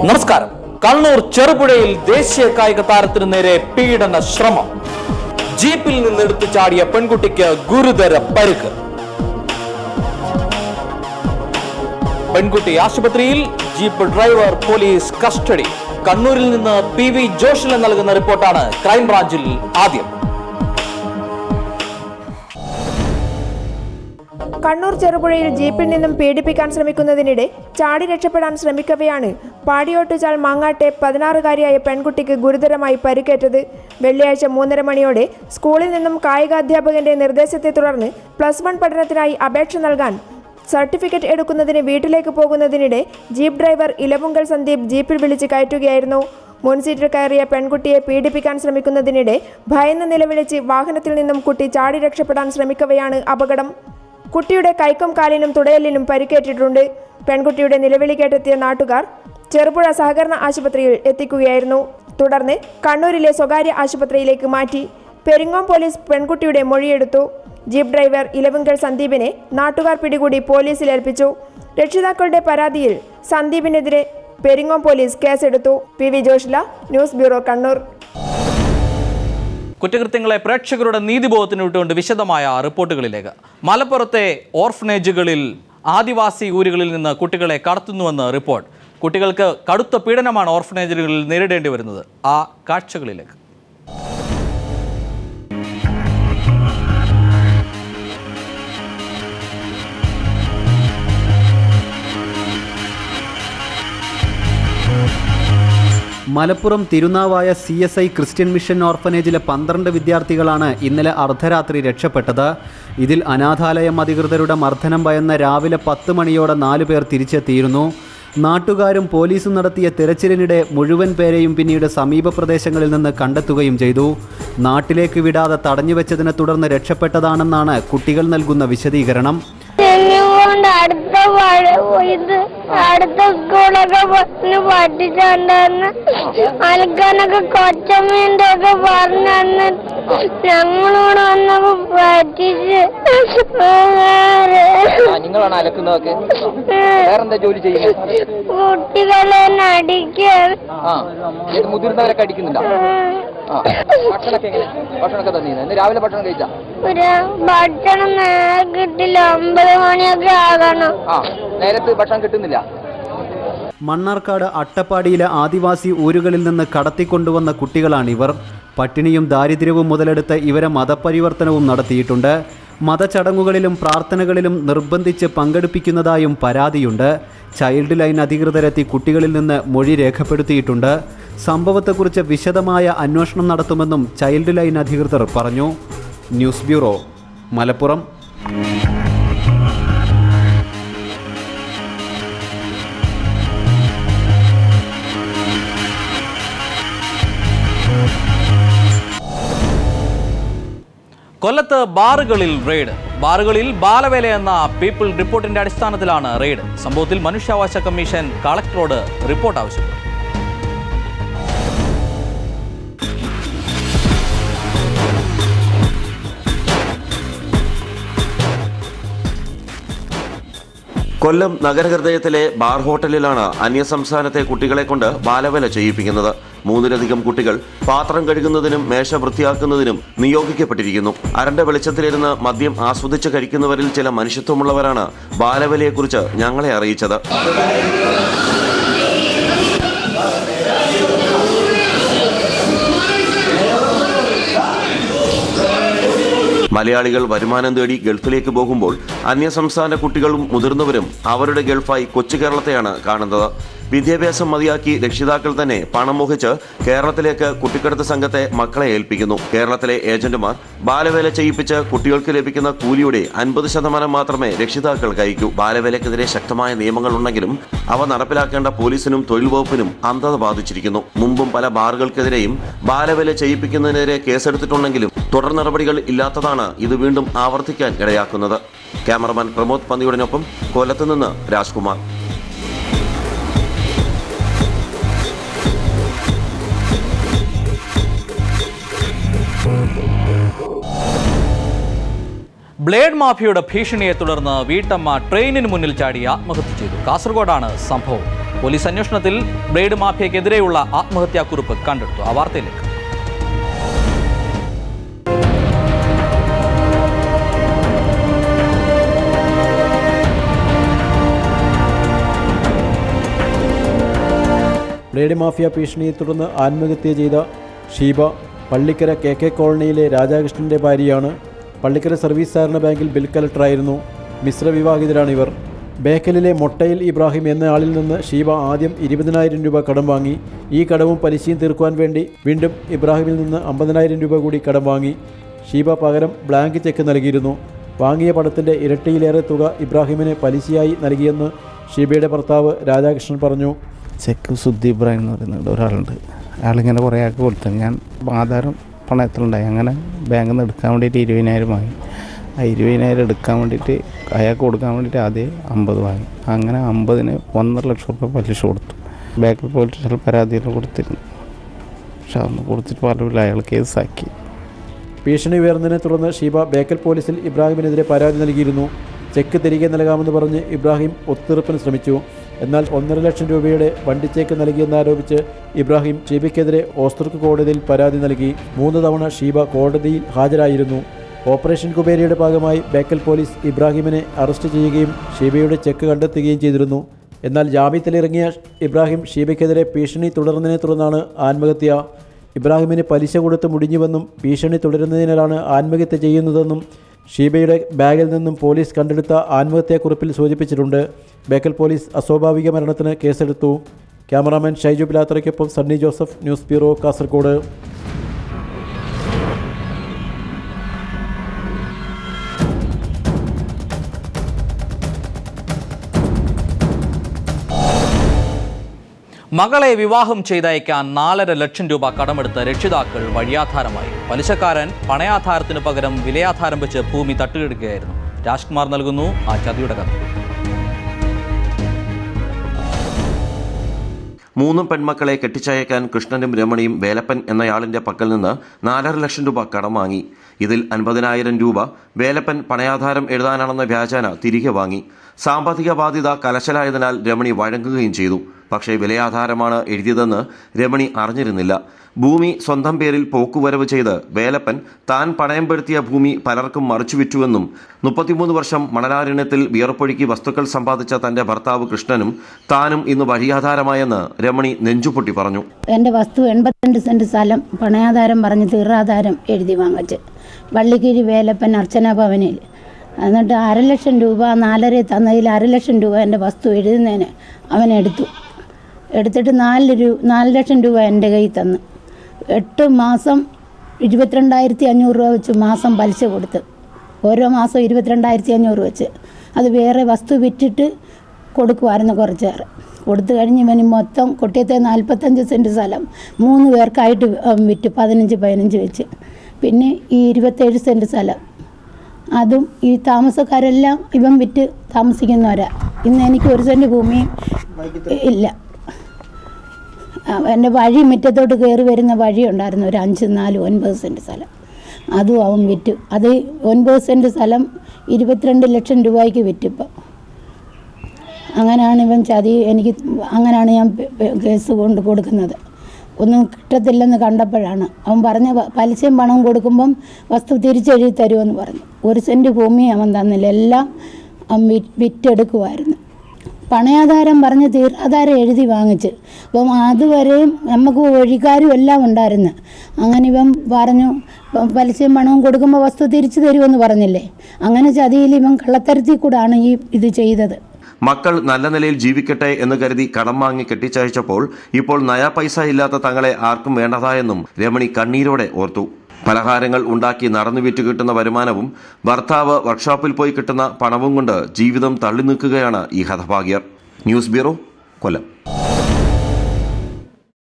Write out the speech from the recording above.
നമസ്കാരം കണ്ണൂർ ചെറുപുഴയിൽ ദേശീയ കായിക താരത്തിനു നേരെ പീഡന ശ്രമം ജീപ്പിൽ നിന്ന് എടുത്തു ചാടിയ പെൺകുട്ടിക്ക് ഗുരുതര പരിക്ക് പെൺകുട്ടി ആശുപത്രിയിൽ ജീപ്പ് ഡ്രൈവർ പോലീസ് കസ്റ്റഡി കണ്ണൂരിൽ നിന്ന് പി വി ജോഷില നൽകുന്ന റിപ്പോർട്ടാണ് ക്രൈംബ്രാഞ്ചിൽ ആദ്യം കണ്ണൂർ ചെറുപുഴയിൽ ജീപ്പിൽ നിന്നും പീഡിപ്പിക്കാൻ ശ്രമിക്കുന്നതിനിടെ ചാടി രക്ഷപ്പെടാൻ ശ്രമിക്കവെയാണ് പാടിയോട്ടുചാൽ മാങ്ങാട്ടെ പതിനാറുകാരിയായ പെൺകുട്ടിക്ക് ഗുരുതരമായി പരിക്കേറ്റത് വെള്ളിയാഴ്ച മൂന്നര മണിയോടെ സ്കൂളിൽ നിന്നും കായികാധ്യാപകന്റെ നിർദ്ദേശത്തെ തുടർന്ന് പ്ലസ് വൺ പഠനത്തിനായി അപേക്ഷ നൽകാൻ സർട്ടിഫിക്കറ്റ് എടുക്കുന്നതിന് വീട്ടിലേക്ക് പോകുന്നതിനിടെ ജീപ്പ് ഡ്രൈവർ ഇലവുങ്കൽ സന്ദീപ് ജീപ്പിൽ വിളിച്ച് കയറ്റുകയായിരുന്നു മുൻ സീറ്റിൽ കയറിയ പെൺകുട്ടിയെ പീഡിപ്പിക്കാൻ ശ്രമിക്കുന്നതിനിടെ ഭയന്ന് നിലവിളിച്ച് വാഹനത്തിൽ നിന്നും കുട്ടി ചാടി രക്ഷപ്പെടാൻ ശ്രമിക്കവെയാണ് അപകടം കുട്ടിയുടെ കൈക്കും കാലിനും തുടയലിനും പരിക്കേറ്റിട്ടുണ്ട് പെൺകുട്ടിയുടെ നിലവിളി കേട്ടെത്തിയ നാട്ടുകാർ ചെറുപുഴ സഹകരണ ആശുപത്രിയിൽ എത്തിക്കുകയായിരുന്നു തുടർന്ന് കണ്ണൂരിലെ സ്വകാര്യ ആശുപത്രിയിലേക്ക് മാറ്റി പെരിങ്ങോം പോലീസ് പെൺകുട്ടിയുടെ മൊഴിയെടുത്തു ജീപ്പ് ഡ്രൈവർ ഇലവുങ്കൽ സന്ദീപിനെ നാട്ടുകാർ പിടികൂടി പോലീസിൽ ഏൽപ്പിച്ചു രക്ഷിതാക്കളുടെ പരാതിയിൽ സന്ദീപിനെതിരെ പെരിങ്ങോം പോലീസ് കേസെടുത്തു P V Joshila news bureau Kannur കുറ്റകൃത്യങ്ങളെ പ്രേക്ഷകരുടെ നീതിബോധത്തിന് വിട്ടുകൊണ്ട് വിശദമായ റിപ്പോർട്ടുകളിലേക്ക് മലപ്പുറത്തെ ഓർഫനേജുകളിൽ ആദിവാസി ഊരുകളിൽ നിന്ന് കുട്ടികളെ കടത്തുന്നുവെന്ന് റിപ്പോർട്ട് കുട്ടികൾക്ക് കടുത്ത പീഡനമാണ് ഓർഫനേജുകളിൽ നേരിടേണ്ടി വരുന്നത് ആ കാഴ്ചകളിലേക്ക് Malappuram Thirunavaya C S I Christian mission ഓർഫനേജിലെ പന്ത്രണ്ട് വിദ്യാർത്ഥികളാണ് ഇന്നലെ അർദ്ധരാത്രി രക്ഷപ്പെട്ടത് ഇതിൽ അനാഥാലയം അധികൃതരുടെ മർദ്ദനം ഭയന്ന രാവിലെ പത്ത് മണിയോടെ നാലു പേർ തിരിച്ചെത്തിയിരുന്നു നാട്ടുകാരും പോലീസും നടത്തിയ തിരച്ചിലിനിടെ മുഴുവൻ പേരെയും പിന്നീട് സമീപ പ്രദേശങ്ങളിൽ നിന്ന് കണ്ടെത്തുകയും ചെയ്തു നാട്ടിലേക്ക് വിടാതെ തടഞ്ഞുവെച്ചതിനെ തുടർന്ന് രക്ഷപ്പെട്ടതാണെന്നാണ് കുട്ടികൾ നൽകുന്ന വിശദീകരണം കൊണ്ട് അടുത്ത വഴ ഇത് അടുത്ത സ്കൂളൊക്കെ പറഞ്ഞ് പഠിച്ചുകൊണ്ടെന്ന് അലക്കാനൊക്കെ കൊച്ചമ്മേന്റെ ഒക്കെ പറഞ്ഞു ഞങ്ങളോട് വന്നപ്പോ പറ്റിച്ച് നിങ്ങളാണ് അലക്കുന്നതൊക്കെ വേറെന്താ ജോലി ചെയ്യുന്നത് കുട്ടികളെ നടിക്കാൻ ആ ഏത് മുതിർന്നവരൊക്കെ അടിക്കുന്നില്ല ആ ഭക്ഷണമൊക്കെ എങ്ങനെ ഭക്ഷണമൊക്കെ തന്നീന്ന് ഇന്ന് രാവിലെ ഭക്ഷണം കഴിച്ചാ ഒരു ഭക്ഷണം നേരെ കിട്ടില്ല ഒമ്പത് മണിയൊക്കെ ആകണം ആ നേരത്ത് ഭക്ഷണം കിട്ടുന്നില്ല മണ്ണാർക്കാട് അട്ടപ്പാടിയിലെ ആദിവാസി ഊരുകളിൽ നിന്ന് കടത്തിക്കൊണ്ടുവന്ന കുട്ടികളാണിവർ പട്ടിണിയും ദാരിദ്ര്യവും മുതലെടുത്ത് ഇവരെ മതപരിവർത്തനവും നടത്തിയിട്ടുണ്ട് മതചടങ്ങുകളിലും പ്രാർത്ഥനകളിലും നിർബന്ധിച്ച് പങ്കെടുപ്പിക്കുന്നതായും പരാതിയുണ്ട് ചൈൽഡ് ലൈൻ അധികൃതരെത്തി കുട്ടികളിൽ നിന്ന് മൊഴി രേഖപ്പെടുത്തിയിട്ടുണ്ട് സംഭവത്തെക്കുറിച്ച് വിശദമായ അന്വേഷണം നടത്തുമെന്നും ചൈൽഡ് ലൈൻ അധികൃതർ പറഞ്ഞു ന്യൂസ് ബ്യൂറോ മലപ്പുറം കൊല്ലത്ത് ബാറുകളിൽ റെയ്ഡ് ബാറുകളിൽ ബാലവേല എന്ന പീപ്പിൾ റിപ്പോർട്ടിന്റെ അടിസ്ഥാനത്തിലാണ് റെയ്ഡ് സംഭവത്തിൽ മനുഷ്യാവകാശ കമ്മീഷൻ കളക്ടറോട് റിപ്പോർട്ട് ആവശ്യപ്പെട്ടു കൊല്ലം നഗരഹൃദയത്തിലെ ബാർ ഹോട്ടലിലാണ് അന്യസംസ്ഥാനത്തെ കുട്ടികളെ കൊണ്ട് ബാലവേല ചെയ്യിപ്പിക്കുന്നത് മൂന്നിലധികം കുട്ടികൾ പാത്രം കഴുകുന്നതിനും മേശ വൃത്തിയാക്കുന്നതിനും നിയോഗിക്കപ്പെട്ടിരിക്കുന്നു അരണ്ട വെളിച്ചത്തിലിരുന്ന് മദ്യം ആസ്വദിച്ച് കഴിക്കുന്നവരിൽ ചില മനുഷ്യത്വമുള്ളവരാണ് ബാലവേലയെക്കുറിച്ച് ഞങ്ങളെ അറിയിച്ചത് മലയാളികൾ വരുമാനം തേടി ഗൾഫിലേക്ക് പോകുമ്പോൾ അന്യസംസ്ഥാന കുട്ടികളും മുതിർന്നവരും അവരുടെ ഗൾഫായി കൊച്ചു കേരളത്തെയാണ് കാണുന്നത് വിദ്യാഭ്യാസം മതിയാക്കി രക്ഷിതാക്കൾ തന്നെ പണം മോഹിച്ച് കേരളത്തിലേക്ക് കുട്ടിക്കടത്ത് സംഘത്തെ മക്കളെ ഏൽപ്പിക്കുന്നു കേരളത്തിലെ ഏജന്റുമാർ ബാലവേല ചെയ്യിപ്പിച്ച് കുട്ടികൾക്ക് ലഭിക്കുന്ന കൂലിയുടെ അൻപത് ശതമാനം മാത്രമേ രക്ഷിതാക്കൾ കയക്കൂ ബാലവേലക്കെതിരെ ശക്തമായ നിയമങ്ങൾ ഉണ്ടെങ്കിലും അവ നടപ്പിലാക്കേണ്ട പോലീസിനും തൊഴിൽ വകുപ്പിനും അന്ധത ബാധിച്ചിരിക്കുന്നു മുമ്പും പല ബാറുകൾക്കെതിരെയും ബാലവേല ചെയ്യിപ്പിക്കുന്നതിനെതിരെ കേസെടുത്തിട്ടുണ്ടെങ്കിലും തുടർ നടപടികൾ ഇല്ലാത്തതാണ് ഇത് വീണ്ടും ആവർത്തിക്കാൻ ഇടയാക്കുന്നത് ക്യാമറമാൻ പ്രമോദ് പന്തിയുടനൊപ്പം കൊല്ലത്ത് നിന്ന് രാജ്കുമാർ ബ്ലേഡ് മാഫിയയുടെ ഭീഷണിയെ തുടർന്ന് വീട്ടമ്മ ട്രെയിനിന് മുന്നിൽ ചാടി ആത്മഹത്യ ചെയ്തു കാസർഗോഡാണ് സംഭവം പോലീസ് അന്വേഷണത്തിൽ ബ്ലേഡ് മാഫിയക്കെതിരെയുള്ള ആത്മഹത്യാക്കുറിപ്പ് കണ്ടെടുത്തു ആ വാർത്തയിലേക്ക് ബ്ലേഡ് മാഫിയ ഭീഷണിയെ തുടർന്ന് ആത്മഹത്യ ചെയ്ത ഷീബ പള്ളിക്കര കെ കെ കോളനിയിലെ രാധാകൃഷ്ണന്റെ ഭാര്യയാണ് പള്ളിക്കര സർവീസ് സഹകരണ ബാങ്കിൽ ബിൽ കളക്ടറായിരുന്നു മിശ്ര വിവാഹിതരാണ് ഇവർ ബേക്കലിലെ മൊട്ടയിൽ ഇബ്രാഹിം എന്ന ആളിൽ നിന്ന് ഷീബ ആദ്യം ഇരുപതിനായിരം രൂപ കടം വാങ്ങി ഈ കടവും പലിശയും തീർക്കുവാൻ വേണ്ടി വീണ്ടും ഇബ്രാഹിമിൽ നിന്ന് അമ്പതിനായിരം രൂപ കൂടി കടം വാങ്ങി ഷീബ പകരം ബ്ലാങ്ക് ചെക്ക് നൽകിയിരുന്നു വാങ്ങിയ പണത്തിൻ്റെ ഇരട്ടിയിലേറെ തുക ഇബ്രാഹിമിന് പലിശയായി നൽകിയെന്ന് ഷീബയുടെ ഭർത്താവ് രാധാകൃഷ്ണൻ പറഞ്ഞു ചെക്ക് സുദ്ധി ഇബ്രാഹിം എന്ന് പറയുന്ന ഒരാളുണ്ട് അയാളിങ്ങനെ കുറേ ആൾക്ക് കൊടുത്തു ഞാൻ ആധാരം പണയത്തിലുണ്ടായി അങ്ങനെ ബാങ്കിൽ നിന്ന് എടുക്കാൻ വേണ്ടിയിട്ട് ഇരുപതിനായിരം വാങ്ങി ആ ഇരുപതിനായിരം എടുക്കാൻ വേണ്ടിയിട്ട് അയാൾക്ക് കൊടുക്കാൻ വേണ്ടിയിട്ട് ആദ്യം അമ്പത് വാങ്ങി അങ്ങനെ അമ്പതിന് ഒന്നര ലക്ഷം റുപ്യ പലിശ കൊടുത്തു ബാങ്കിൽ പോയിട്ട് ചില പരാതികൾ കൊടുത്തിരുന്നു പക്ഷെ അതൊന്നും കൊടുത്തിട്ട് പറഞ്ഞില്ല അയാൾ കേസാക്കി ഭീഷണി ഉയർന്നതിനെ തുടർന്ന് ഷീബ ബേക്കൽ പോലീസിൽ ഇബ്രാഹിമിനെതിരെ പരാതി നൽകിയിരുന്നു ചെക്ക് തിരികെ നൽകാമെന്ന് പറഞ്ഞ് ഇബ്രാഹിം ഒത്തുതീർപ്പിന് ശ്രമിച്ചു എന്നാൽ ഒന്നര ലക്ഷം രൂപയുടെ വണ്ടിച്ചേക്ക് നൽകിയെന്നാരോപിച്ച് ഇബ്രാഹിം ഷീബയ്ക്കെതിരെ ഓസ്തർക്ക് കോടതിയിൽ പരാതി നൽകി മൂന്ന് തവണ ഷീബ കോടതിയിൽ ഹാജരായിരുന്നു ഓപ്പറേഷൻ കുബേരയുടെ ഭാഗമായി ബേക്കൽ പോലീസ് ഇബ്രാഹിമിനെ അറസ്റ്റ് ചെയ്യുകയും ഷീബയുടെ ചെക്ക് കണ്ടെത്തുകയും ചെയ്തിരുന്നു എന്നാൽ ജാമ്യത്തിലിറങ്ങിയ ഇബ്രാഹിം ഷീബയ്ക്കെതിരെ ഭീഷണി തുടർന്നതിനെ തുടർന്നാണ് ആത്മഹത്യ ഇബ്രാഹിമിന് പലിശ കൊടുത്ത് മുടിഞ്ഞുവെന്നും ഭീഷണി തുടരുന്നതിനാലാണ് ആത്മഹത്യ ചെയ്യുന്നതെന്നും ഷീബയുടെ ബാഗിൽ നിന്നും പോലീസ് കണ്ടെടുത്ത ആത്മഹത്യാക്കുറിപ്പിൽ സൂചിപ്പിച്ചിട്ടുണ്ട് ബേക്കൽ പോലീസ് അസ്വാഭാവിക മരണത്തിന് കേസെടുത്തു ക്യാമറാമാൻ ഷൈജു പിലാത്രയ്ക്കൊപ്പം സണ്ണി ജോസഫ് ന്യൂസ് ബ്യൂറോ കാസർഗോഡ് മകളെ വിവാഹം ചെയ്തയക്കാൻ നാലര ലക്ഷം രൂപ കടമെടുത്ത രക്ഷിതാക്കൾ വഴിയാധാരമായി പലിശക്കാരൻ പണയാധാരത്തിന് പകരം വിലയാധാരം വെച്ച് ഭൂമി തട്ടിയെടുക്കുകയായിരുന്നു രാജ്കുമാർ നൽകുന്നു ആ ചതിയുടെ കഥ മൂന്ന് പെൺമക്കളെ കെട്ടിച്ചയക്കാൻ കൃഷ്ണനും രമണിയും വേലപ്പൻ എന്നയാളിന്റെ പക്കൽ നിന്ന് നാലര ലക്ഷം രൂപ കടം വാങ്ങി ഇതിൽ അൻപതിനായിരം രൂപ വേലപ്പൻ പണയാധാരം എഴുതാനാണെന്ന വ്യാജാന തിരികെ വാങ്ങി സാമ്പത്തിക ബാധ്യത കലശലായതിനാൽ രമണി വഴങ്ങുകയും ചെയ്തു പക്ഷേ വിലയാധാരമാണ് എഴുതിയതെന്ന് രമണി അറിഞ്ഞിരുന്നില്ല ഭൂമി സ്വന്തം പേരിൽ പോക്കുവരവ് ചെയ്ത് വേലപ്പൻ താൻ പണയംപെടുത്തിയ ഭൂമി പലർക്കും മറിച്ചുവിറ്റുവെന്നും മുപ്പത്തിമൂന്ന് വർഷം മണലാരണ്യത്തിൽ വിയർപ്പൊഴുക്കി വസ്തുക്കൾ സമ്പാദിച്ച തന്റെ ഭർത്താവ് കൃഷ്ണനും താനും ഇന്ന് വഴിയാധാരമായെന്ന് രമണി നെഞ്ചുപൊട്ടി പറഞ്ഞു എൻ്റെ വസ്തു എൺപത്തിരണ്ട് സെൻറ്റ് സ്ഥലം പണയാധാരം പറഞ്ഞ് തീറാധാരം എഴുതി വാങ്ങിച്ച് വള്ളിക്കീഴ് വേലപ്പൻ അർച്ചന ഭവനിൽ എന്നിട്ട് അര ലക്ഷം രൂപ നാലര തന്നതിൽ അര ലക്ഷം രൂപ എൻ്റെ വസ്തു എഴുതുന്നതിന് അവൻ എടുത്തു എടുത്തിട്ട് നാല് രൂപ നാല് ലക്ഷം രൂപ എൻ്റെ കയ്യിൽ തന്നു എട്ട് മാസം ഇരുപത്തിരണ്ടായിരത്തി അഞ്ഞൂറ് രൂപ വെച്ച് മാസം പലിശ കൊടുത്ത് ഓരോ മാസം ഇരുപത്തിരണ്ടായിരത്തി അഞ്ഞൂറ് വെച്ച് അത് വേറെ വസ്തു വിറ്റിട്ട് കൊടുക്കുമായിരുന്നു കുറച്ചേറെ കൊടുത്തു കഴിഞ്ഞ് ഇവന് മൊത്തം കൊട്ടിയത്തെ നാൽപ്പത്തഞ്ച് സെൻറ്റ് സ്ഥലം മൂന്ന് പേർക്കായിട്ട് അവൻ വിറ്റ് പതിനഞ്ച് പതിനഞ്ച് വെച്ച് പിന്നെ ഈ ഇരുപത്തേഴ് സെൻറ്റ് സ്ഥലം അതും ഈ താമസക്കാരെല്ലാം ഇവൻ വിറ്റ് താമസിക്കുന്നവരാ ഇന്ന് എനിക്ക് ഒരു സെൻറ്റ് ഭൂമിയും ഇല്ല ആ, എൻ്റെ വഴി മുറ്റത്തോട്ട് കയറി വരുന്ന വഴി ഉണ്ടായിരുന്നു ഒരു അഞ്ച് നാല് ഒൻപത് സെൻറ്റ് സ്ഥലം അതും അവൻ വിറ്റു അത് ഒൻപത് സെൻറ്റ് സ്ഥലം ഇരുപത്തിരണ്ട് ലക്ഷം രൂപയ്ക്ക് വിറ്റിപ്പോൾ അങ്ങനെയാണ് ഇവൻ ചതി എനിക്ക് അങ്ങനെയാണ് ഞാൻ പെ- പെ- കേസ് കൊണ്ട് കൊടുക്കുന്നത് ഒന്നും കിട്ടത്തില്ലെന്ന് കണ്ടപ്പോഴാണ് അവൻ പറഞ്ഞ പ- പലിശയും പണവും കൊടുക്കുമ്പം വസ്തു തിരിച്ചെഴുതി തരുമെന്ന് പറഞ്ഞു ഒരു സെൻറ്റ് ഭൂമി അവൻ തന്നില്ല എല്ലാം അവൻ വി- വിറ്റെടുക്കുമായിരുന്നു പണയാധാരം പറഞ്ഞ് തീരാധാരം എഴുതി വാങ്ങിച്ച് അപ്പം അതുവരെയും നമുക്ക് വഴിക്കാരും എല്ലാം ഉണ്ടായിരുന്നു അങ്ങനെ ഇവൻ പറഞ്ഞു പ- പലിശയും പണവും കൊടുക്കുമ്പോൾ വസ്തു തിരിച്ചു തരുമെന്ന് പറഞ്ഞില്ലേ അങ്ങനെ ചതിയിൽ ഇവൻ കള്ളത്തരത്തിൽ കൂടാണ് ഈ ഇത് ചെയ്തത് മക്കൾ നല്ല നിലയിൽ ജീവിക്കട്ടെ എന്ന് കരുതി കടം വാങ്ങി കെട്ടിച്ചയച്ചപ്പോൾ ഇപ്പോൾ നയാ പൈസ ഇല്ലാത്ത തങ്ങളെ ആർക്കും വേണ്ടതായെന്നും രമണി കണ്ണീരോടെ ഓർത്തു പലഹാരങ്ങൾ ഉണ്ടാക്കി നടന്നു വിറ്റ് കിട്ടുന്ന വരുമാനവും ഭർത്താവ് വർക്ക്ഷോപ്പിൽ പോയി കിട്ടുന്ന പണവും കൊണ്ട് ജീവിതം തള്ളി നിൽക്കുകയാണ് ഈ ഹതഭാഗ്യർ ന്യൂസ് ബ്യൂറോ കൊല്ലം